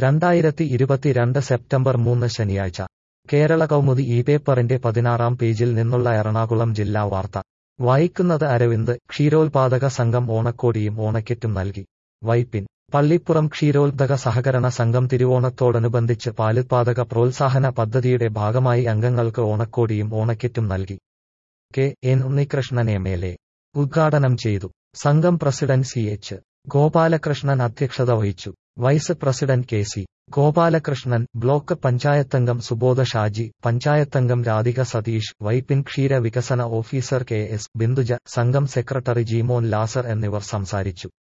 രണ്ടായിരത്തി ഇരുപത്തിരണ്ട് സെപ്റ്റംബർ മൂന്ന് ശനിയാഴ്ച കേരള കൗമുദി ഈ പേപ്പറിന്റെ പതിനാറാം പേജിൽ നിന്നുള്ള എറണാകുളം ജില്ലാ വാർത്ത വായിക്കുന്നത് അരവിന്ദ് ക്ഷീരോത്പാദക സംഘം ഓണക്കോടിയും ഓണക്കിറ്റും നൽകി വൈപ്പിൻ പള്ളിപ്പുറം ക്ഷീരോത്പാദക സഹകരണ സംഘം തിരുവോണത്തോടനുബന്ധിച്ച് പാലുത്പാദക പ്രോത്സാഹന പദ്ധതിയുടെ ഭാഗമായി അംഗങ്ങൾക്ക് ഓണക്കോടിയും ഓണക്കിറ്റും നൽകി K N Unnikrishnan M L A ഉദ്ഘാടനം ചെയ്തു സംഘം പ്രസിഡന്റ് സി എച്ച് ഗോപാലകൃഷ്ണൻ അധ്യക്ഷത വഹിച്ചു vice president K C Gopalakrishnan block പഞ്ചായത്തംഗം സുബോധ ഷാജി പഞ്ചായത്തംഗം രാധിക സതീഷ് വൈപ്പിൻ ക്ഷീര വികസന ഓഫീസർ കെ എസ് ബിന്ദുജ സംഘം സെക്രട്ടറി ജീമോൻ ലാസർ എന്നിവർ സംസാരിച്ചു